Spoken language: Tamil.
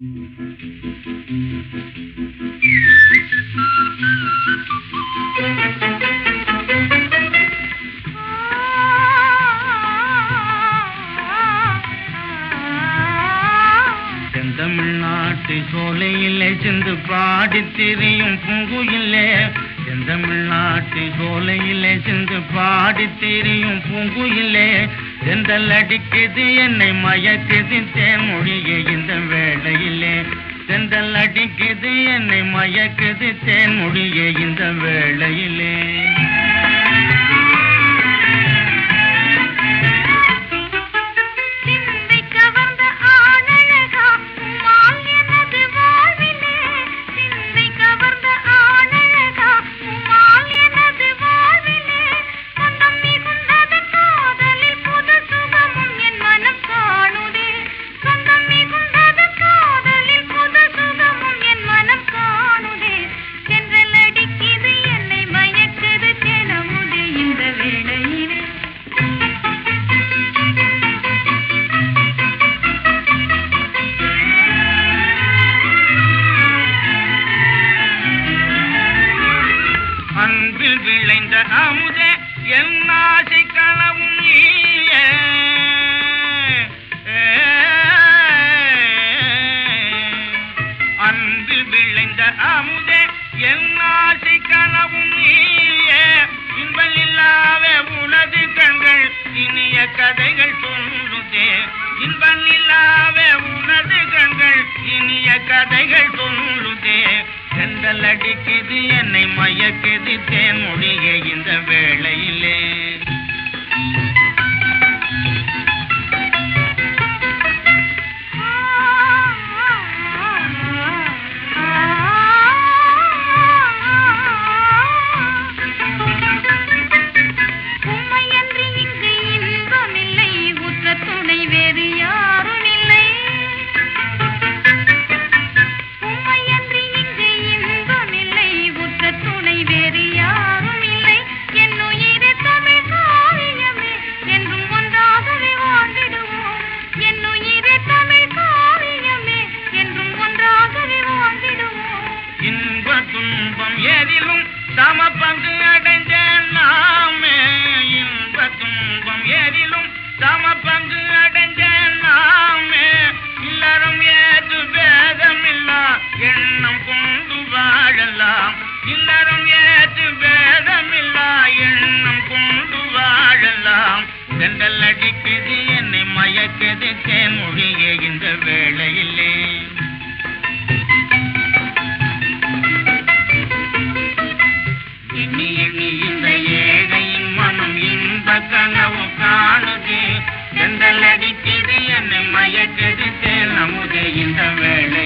செந்தமிழ்நாட்டு சோலையிலே சென்று பாடித் திரியும் பூங்குயிலே செந்தமிழ்நாட்டு சோலையிலே சென்று பாடித் திரியும் பூங்குயிலே செந்தல் அடிக்குது என்னை மயக்குது தேன்மொழியே இந்த வேளையிலே செந்தல் அடிக்குது என்னை மயக்குது தேன்மொழியே இந்த வேளையிலே சிந்தை கவர்ந்த ஆணழகா உம்மால் எனது வாழ்விலே சிந்தை கவர்ந்த ஆணழகா உம்மால் எனது வாழ்விலே சொந்தம் மிகுந்ததன் காதலில் புது சுகமும் என் மனம் காணுதே சொந்தம் மிகுந்ததன் காதலில் புது சுகமும் என் மனம் காணுதே சென்றல் அடிக்குது என்னை மயக்குது தினமுதே இந்த வேளையிலே அன்பில் விளைந்த அமுதே என் ஆசை கனவும் நீயே அன்பில் விளைந்த அமுதே என் ஆசை கனவும் நீயே இன்பல் இல்லாவே உனது கண்கள் இனிய கதைகள் சொல்லுதே இன்பல் இல்லாவே உனது கண்கள் இனிய கதைகள் சொல்லுதே செந்தல் அடிக்குது என்னை மயக்குது தேன்மொழியே இந்த வேளையிலே உம்மையன்றி இங்கு இன்பமில்லை உற்ற துணை வேறு யாரும் இல்லை உம்மையன்றி இங்கு இன்பமில்லை உற்ற துணை வேறு யாரும் இல்லை என் உயிரே தமிழ் காவியமே என்றும் ஒன்றாகவே வாழ்ந்திடுவோம் என் உயிரே தமிழ் காவியமே என்றும் ஒன்றாகவே வாழ்ந்திடுவோம் இன்ப துன்பம் எதிலும் சம பங்கு அடைஞ்ச நாமே இன்ப துன்பம் எதிலும் சம பங்கு அடைஞ்ச நாமே இல்லறம் ஏது பேதமில்லா எண்ணம் கொண்டு வாழலாம் இல்லறம் ஏது பேதமில்லா எண்ணம் கொண்டு வாழலாம் செண்டல் அடிக்குது என்னை மயக்குது தேன்மொழியே இந்த வேளையிலே எண்ணி எண்ணி இந்த ஏழையின் மனம் இன்ப கனவு காணுது செந்தல் அடிக்குது என்னை மயக்குது தேன் அமுதே இந்த வேளை